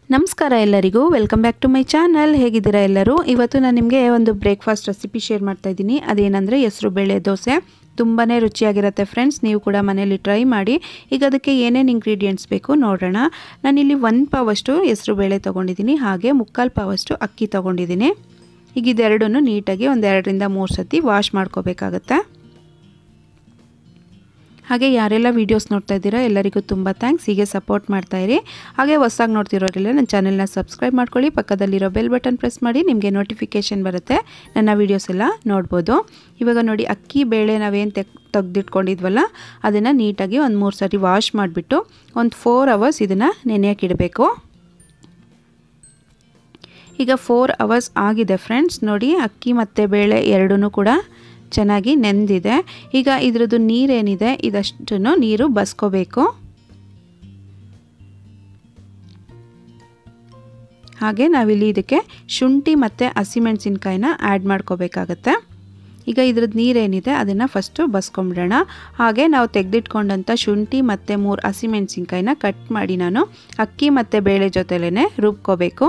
ನಮಸ್ಕಾರ ಎಲ್ಲರಿಗೂ welcome back to my channel ಹೇಗಿದ್ದೀರಾ ಎಲ್ಲರೂ ಇವತ್ತು ನಾನು ನಿಮಗೆ ಒಂದು ಬ್ರೇಕ್ಫಾಸ್ಟ್ ರೆಸಿಪಿ ಶೇರ್ ಮಾಡ್ತಾ ಇದ್ದೀನಿ ಅದೇನೆಂದರೆ ಹೆಸರು ಬೇಳೆ ದೋಸೆ ತುಂಬಾ ರುಚಿಯಾಗಿರುತ್ತೆ ಫ್ರೆಂಡ್ಸ್ ನೀವು ಕೂಡ ಮನೇಲಿ ಟ್ರೈ ಮಾಡಿ ಈಗ ಅದಕ್ಕೆ ಏನೇನು ಇಂಗ್ರೀಡಿಯೆಂಟ್ಸ್ ಬೇಕು ನೋಡೋಣ ನಾನಿಲ್ಲಿ ಒಂದು ಪಾವಷ್ಟು ಹೆಸರು ಬೇಳೆ ತೊಗೊಂಡಿದ್ದೀನಿ ಹಾಗೆ ಮುಕ್ಕಾಲು ಪಾವಷ್ಟು ಅಕ್ಕಿ ತೊಗೊಂಡಿದ್ದೀನಿ ಈಗ ಇದೆರಡನ್ನು ನೀಟಾಗಿ ಒಂದು ಎರಡರಿಂದ ಮೂರು ಸತಿ ವಾಶ್ ಮಾಡ್ಕೋಬೇಕಾಗತ್ತೆ ಹಾಗೆ ಯಾರೆಲ್ಲ ವೀಡಿಯೋಸ್ ನೋಡ್ತಾ ಇದ್ದೀರಾ ಎಲ್ಲರಿಗೂ ತುಂಬ ಥ್ಯಾಂಕ್ಸ್ ಹೀಗೆ ಸಪೋರ್ಟ್ ಮಾಡ್ತಾ ಇರಿ ಹಾಗೆ ಹೊಸದಾಗಿ ನೋಡ್ತಿರೋರೆಲ್ಲ ನನ್ನ ಚಾನೆಲ್ನ ಸಬ್ಸ್ಕ್ರೈಬ್ ಮಾಡ್ಕೊಳ್ಳಿ ಪಕ್ಕದಲ್ಲಿರೋ ಬೆಲ್ ಬಟನ್ ಪ್ರೆಸ್ ಮಾಡಿ ನಿಮಗೆ ನೋಟಿಫಿಕೇಷನ್ ಬರುತ್ತೆ ನನ್ನ ವೀಡಿಯೋಸ್ ಎಲ್ಲ ನೋಡ್ಬೋದು ಇವಾಗ ನೋಡಿ ಅಕ್ಕಿ ಬೇಳೆ ನಾವೇನು ತೆಗ್ ತೆಗ್ದಿಟ್ಕೊಂಡಿದ್ವಲ್ಲ ಅದನ್ನು ನೀಟಾಗಿ ಒಂದು ಮೂರು ಸರಿ ವಾಶ್ ಮಾಡಿಬಿಟ್ಟು ಒಂದು ಫೋರ್ ಅವರ್ಸ್ ಇದನ್ನು ನೆನೆಯೋಕ್ಕಿಡಬೇಕು ಈಗ ಫೋರ್ ಅವರ್ಸ್ ಆಗಿದೆ ಫ್ರೆಂಡ್ಸ್ ನೋಡಿ ಅಕ್ಕಿ ಮತ್ತು ಬೇಳೆ ಎರಡೂ ಕೂಡ ಚೆನ್ನಾಗಿ ನೆಂದಿದೆ ಈಗ ಇದ್ರದ್ದು ನೀರೇನಿದೆ ಇದಷ್ಟನ್ನು ನೀರು ಬಸ್ಕೋಬೇಕು ಹಾಗೆ ನಾವಿಲ್ಲಿ ಇದಕ್ಕೆ ಶುಂಠಿ ಮತ್ತು ಹಸಿಮೆಣಸಿನ್ಕಾಯಿನ ಆ್ಯಡ್ ಮಾಡ್ಕೋಬೇಕಾಗತ್ತೆ ಈಗ ಇದ್ರದ್ದು ನೀರೇನಿದೆ ಅದನ್ನು ಫಸ್ಟು ಬಸ್ಕೊಂಬಿಡೋಣ ಹಾಗೆ ನಾವು ತೆಗೆದಿಟ್ಕೊಂಡಂಥ ಶುಂಠಿ ಮತ್ತು ಮೂರು ಹಸಿಮೆಣಸಿನ್ಕಾಯಿನ ಕಟ್ ಮಾಡಿ ನಾನು ಅಕ್ಕಿ ಮತ್ತು ಬೇಳೆ ಜೊತೆಲೇ ರುಬ್ಕೋಬೇಕು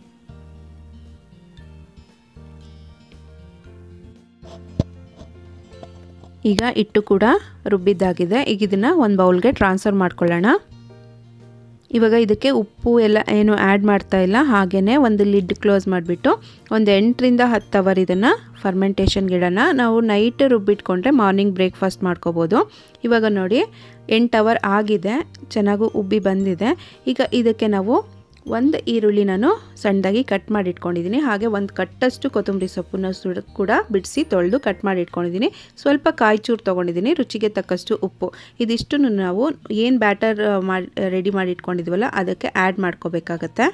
ಈಗ ಹಿಟ್ಟು ಕೂಡ ರುಬ್ಬಿದ್ದಾಗಿದೆ ಈಗ ಇದನ್ನು ಒಂದು ಬೌಲ್ಗೆ ಟ್ರಾನ್ಸ್ಫರ್ ಮಾಡ್ಕೊಳ್ಳೋಣ ಇವಾಗ ಇದಕ್ಕೆ ಉಪ್ಪು ಎಲ್ಲ ಏನು ಆ್ಯಡ್ ಮಾಡ್ತಾ ಇಲ್ಲ ಹಾಗೆಯೇ ಒಂದು ಲಿಡ್ ಕ್ಲೋಸ್ ಮಾಡಿಬಿಟ್ಟು ಒಂದು ಎಂಟರಿಂದ ಹತ್ತು ಅವರ್ ಇದನ್ನು ಫರ್ಮೆಂಟೇಷನ್ಗೆ ಇಡೋಣ ನಾವು ನೈಟ್ ರುಬ್ಬಿಟ್ಕೊಂಡ್ರೆ ಮಾರ್ನಿಂಗ್ ಬ್ರೇಕ್ಫಾಸ್ಟ್ ಮಾಡ್ಕೋಬೋದು ಇವಾಗ ನೋಡಿ ಎಂಟು ಅವರ್ ಆಗಿದೆ ಚೆನ್ನಾಗೂ ಉಬ್ಬಿ ಬಂದಿದೆ ಈಗ ಇದಕ್ಕೆ ನಾವು ಒಂದು ಈರುಳ್ಳಿ ನಾನು ಸಣ್ಣದಾಗಿ ಕಟ್ ಮಾಡಿ ಇಟ್ಕೊಂಡಿದ್ದೀನಿ ಹಾಗೆ ಒಂದು ಕಟ್ಟಷ್ಟು ಕೊತ್ತಂಬರಿ ಸೊಪ್ಪನ್ನ ಸುಡ ಕೂಡ ಬಿಡಿಸಿ ತೊಳೆದು ಕಟ್ ಮಾಡಿ ಇಟ್ಕೊಂಡಿದ್ದೀನಿ ಸ್ವಲ್ಪ ಕಾಯಿ ಚೂರು ತೊಗೊಂಡಿದ್ದೀನಿ ರುಚಿಗೆ ತಕ್ಕಷ್ಟು ಉಪ್ಪು ಇದಿಷ್ಟು ನಾವು ಏನು ಬ್ಯಾಟರ್ ಮಾಡಿ ರೆಡಿ ಮಾಡಿ ಇಟ್ಕೊಂಡಿದ್ವಲ್ಲ ಅದಕ್ಕೆ ಆ್ಯಡ್ ಮಾಡ್ಕೋಬೇಕಾಗತ್ತೆ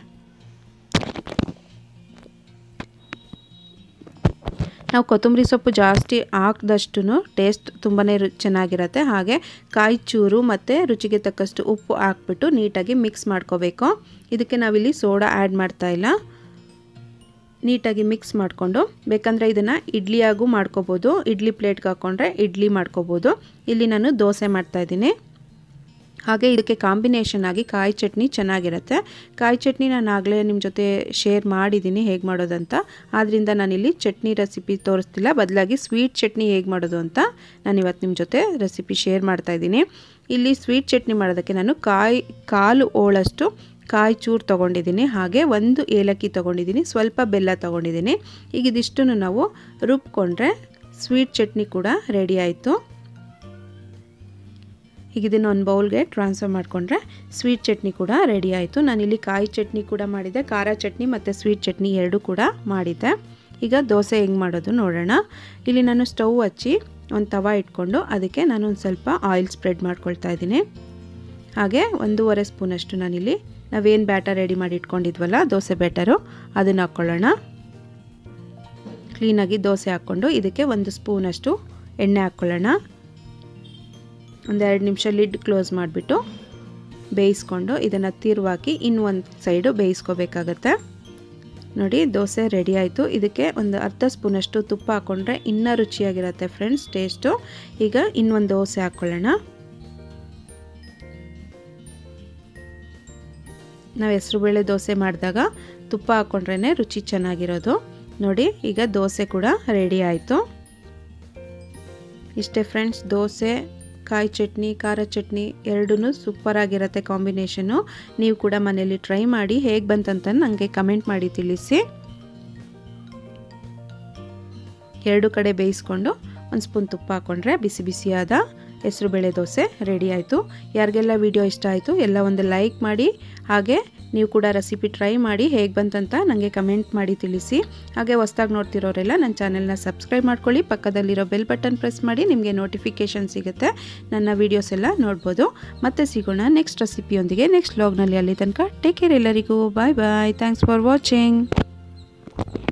ನಾವು ಕೊತ್ತಂಬರಿ ಸೊಪ್ಪು ಜಾಸ್ತಿ ಹಾಕಿದಷ್ಟು ಟೇಸ್ಟ್ ತುಂಬಾ ರು ಚೆನ್ನಾಗಿರುತ್ತೆ ಹಾಗೆ ಕಾಯಿ ಚೂರು ಮತ್ತು ರುಚಿಗೆ ತಕ್ಕಷ್ಟು ಉಪ್ಪು ಹಾಕ್ಬಿಟ್ಟು ನೀಟಾಗಿ ಮಿಕ್ಸ್ ಮಾಡ್ಕೋಬೇಕು ಇದಕ್ಕೆ ನಾವಿಲ್ಲಿ ಸೋಡಾ ಆ್ಯಡ್ ಮಾಡ್ತಾ ಇಲ್ಲ ನೀಟಾಗಿ ಮಿಕ್ಸ್ ಮಾಡಿಕೊಂಡು ಬೇಕಂದರೆ ಇದನ್ನು ಇಡ್ಲಿಯಾಗೂ ಮಾಡ್ಕೋಬೋದು ಇಡ್ಲಿ ಪ್ಲೇಟ್ಗೆ ಹಾಕ್ಕೊಂಡ್ರೆ ಇಡ್ಲಿ ಮಾಡ್ಕೋಬೋದು ಇಲ್ಲಿ ನಾನು ದೋಸೆ ಮಾಡ್ತಾಯಿದ್ದೀನಿ ಹಾಗೆ ಇದಕ್ಕೆ ಕಾಂಬಿನೇಷನ್ ಆಗಿ ಕಾಯಿ ಚಟ್ನಿ ಚೆನ್ನಾಗಿರುತ್ತೆ ಕಾಯಿ ಚಟ್ನಿ ನಾನು ಆಗಲೇ ನಿಮ್ಮ ಜೊತೆ ಶೇರ್ ಮಾಡಿದ್ದೀನಿ ಹೇಗೆ ಮಾಡೋದಂತ ಆದ್ದರಿಂದ ನಾನಿಲ್ಲಿ ಚಟ್ನಿ ರೆಸಿಪಿ ತೋರಿಸ್ತಿಲ್ಲ ಬದಲಾಗಿ ಸ್ವೀಟ್ ಚಟ್ನಿ ಹೇಗೆ ಮಾಡೋದು ಅಂತ ನಾನು ಇವತ್ತು ನಿಮ್ಮ ಜೊತೆ ರೆಸಿಪಿ ಶೇರ್ ಮಾಡ್ತಾಯಿದ್ದೀನಿ ಇಲ್ಲಿ ಸ್ವೀಟ್ ಚಟ್ನಿ ಮಾಡೋದಕ್ಕೆ ನಾನು ಕಾಯಿ ಕಾಲು ಓಳಷ್ಟು ಕಾಯಿ ಚೂರು ತೊಗೊಂಡಿದ್ದೀನಿ ಹಾಗೆ ಒಂದು ಏಲಕ್ಕಿ ತೊಗೊಂಡಿದ್ದೀನಿ ಸ್ವಲ್ಪ ಬೆಲ್ಲ ತೊಗೊಂಡಿದ್ದೀನಿ ಈಗ ಇದಿಷ್ಟು ನಾವು ರುಬ್ಕೊಂಡ್ರೆ ಸ್ವೀಟ್ ಚಟ್ನಿ ಕೂಡ ರೆಡಿ ಆಯಿತು ಈಗ ಇದನ್ನು ಒಂದು ಬೌಲ್ಗೆ ಟ್ರಾನ್ಸ್ಫರ್ ಮಾಡಿಕೊಂಡ್ರೆ ಸ್ವೀಟ್ ಚಟ್ನಿ ಕೂಡ ರೆಡಿ ಆಯಿತು ನಾನಿಲ್ಲಿ ಕಾಯಿ ಚಟ್ನಿ ಕೂಡ ಮಾಡಿದ್ದೆ ಖಾರ ಚಟ್ನಿ ಮತ್ತು ಸ್ವೀಟ್ ಚಟ್ನಿ ಎರಡೂ ಕೂಡ ಮಾಡಿದ್ದೆ ಈಗ ದೋಸೆ ಹೆಂಗೆ ಮಾಡೋದು ನೋಡೋಣ ಇಲ್ಲಿ ನಾನು ಸ್ಟವ್ ಹಚ್ಚಿ ಒಂದು ತವ ಇಟ್ಕೊಂಡು ಅದಕ್ಕೆ ನಾನು ಒಂದು ಸ್ವಲ್ಪ ಆಯಿಲ್ ಸ್ಪ್ರೆಡ್ ಮಾಡ್ಕೊಳ್ತಾ ಇದ್ದೀನಿ ಹಾಗೆ ಒಂದೂವರೆ ಸ್ಪೂನಷ್ಟು ನಾನಿಲ್ಲಿ ನಾವೇನು ಬ್ಯಾಟರ್ ರೆಡಿ ಮಾಡಿ ಇಟ್ಕೊಂಡಿದ್ವಲ್ಲ ದೋಸೆ ಬ್ಯಾಟರು ಅದನ್ನು ಹಾಕ್ಕೊಳ್ಳೋಣ ಕ್ಲೀನಾಗಿ ದೋಸೆ ಹಾಕ್ಕೊಂಡು ಇದಕ್ಕೆ ಒಂದು ಸ್ಪೂನಷ್ಟು ಎಣ್ಣೆ ಹಾಕ್ಕೊಳ್ಳೋಣ ಒಂದೆರಡು ನಿಮಿಷ ಲಿಡ್ ಕ್ಲೋಸ್ ಮಾಡಿಬಿಟ್ಟು ಬೇಯಿಸ್ಕೊಂಡು ಇದನ್ನು ತಿರುವಾಕಿ ಇನ್ನೊಂದು ಸೈಡು ಬೇಯಿಸ್ಕೋಬೇಕಾಗತ್ತೆ ನೋಡಿ ದೋಸೆ ರೆಡಿ ಆಯಿತು ಇದಕ್ಕೆ ಒಂದು ಅರ್ಧ ಸ್ಪೂನಷ್ಟು ತುಪ್ಪ ಹಾಕ್ಕೊಂಡ್ರೆ ಇನ್ನೂ ರುಚಿಯಾಗಿರುತ್ತೆ ಫ್ರೆಂಡ್ಸ್ ಟೇಸ್ಟು ಈಗ ಇನ್ನೊಂದು ದೋಸೆ ಹಾಕ್ಕೊಳ್ಳೋಣ ನಾವು ಹೆಸರುಬೇಳೆ ದೋಸೆ ಮಾಡಿದಾಗ ತುಪ್ಪ ಹಾಕ್ಕೊಂಡ್ರೇ ರುಚಿ ಚೆನ್ನಾಗಿರೋದು ನೋಡಿ ಈಗ ದೋಸೆ ಕೂಡ ರೆಡಿ ಆಯಿತು ಇಷ್ಟೇ ಫ್ರೆಂಡ್ಸ್ ದೋಸೆ ಕಾಯಿ ಚಟ್ನಿ ಖಾರ ಚಟ್ನಿ ಎರಡೂ ಸೂಪರಾಗಿರುತ್ತೆ ಕಾಂಬಿನೇಷನು ನೀವು ಕೂಡ ಮನೇಲಿ ಟ್ರೈ ಮಾಡಿ ಹೇಗೆ ಬಂತಂತ ನನಗೆ ಕಮೆಂಟ್ ಮಾಡಿ ತಿಳಿಸಿ ಎರಡು ಕಡೆ ಬೇಯಿಸ್ಕೊಂಡು ಒಂದು ಸ್ಪೂನ್ ತುಪ್ಪ ಹಾಕ್ಕೊಂಡ್ರೆ ಬಿಸಿ ಬಿಸಿಯಾದ ಹೆಸರುಬೇಳೆ ದೋಸೆ ರೆಡಿ ಆಯಿತು ಯಾರಿಗೆಲ್ಲ ವಿಡಿಯೋ ಇಷ್ಟ ಆಯಿತು ಎಲ್ಲ ಒಂದು ಲೈಕ್ ಮಾಡಿ ಹಾಗೆ ನೀವು ಕೂಡ ರೆಸಿಪಿ ಟ್ರೈ ಮಾಡಿ ಹೇಗೆ ಬಂತಂತ ನನಗೆ ಕಮೆಂಟ್ ಮಾಡಿ ತಿಳಿಸಿ ಹಾಗೆ ಹೊಸ್ದಾಗಿ ನೋಡ್ತಿರೋರೆಲ್ಲ ನನ್ನ ಚಾನೆಲ್ನ ಸಬ್ಸ್ಕ್ರೈಬ್ ಮಾಡ್ಕೊಳ್ಳಿ ಪಕ್ಕದಲ್ಲಿರೋ ಬೆಲ್ ಬಟನ್ ಪ್ರೆಸ್ ಮಾಡಿ ನಿಮಗೆ ನೋಟಿಫಿಕೇಷನ್ ಸಿಗುತ್ತೆ ನನ್ನ ವೀಡಿಯೋಸ್ ಎಲ್ಲ ನೋಡ್ಬೋದು ಮತ್ತೆ ಸಿಗೋಣ ನೆಕ್ಸ್ಟ್ ರೆಸಿಪಿಯೊಂದಿಗೆ ನೆಕ್ಸ್ಟ್ ಲಾಗ್ನಲ್ಲಿ ಅಲ್ಲಿ ತನಕ ಟೇಕ್ ಕೇರ್ ಎಲ್ಲರಿಗೂ bye bye thanks for watching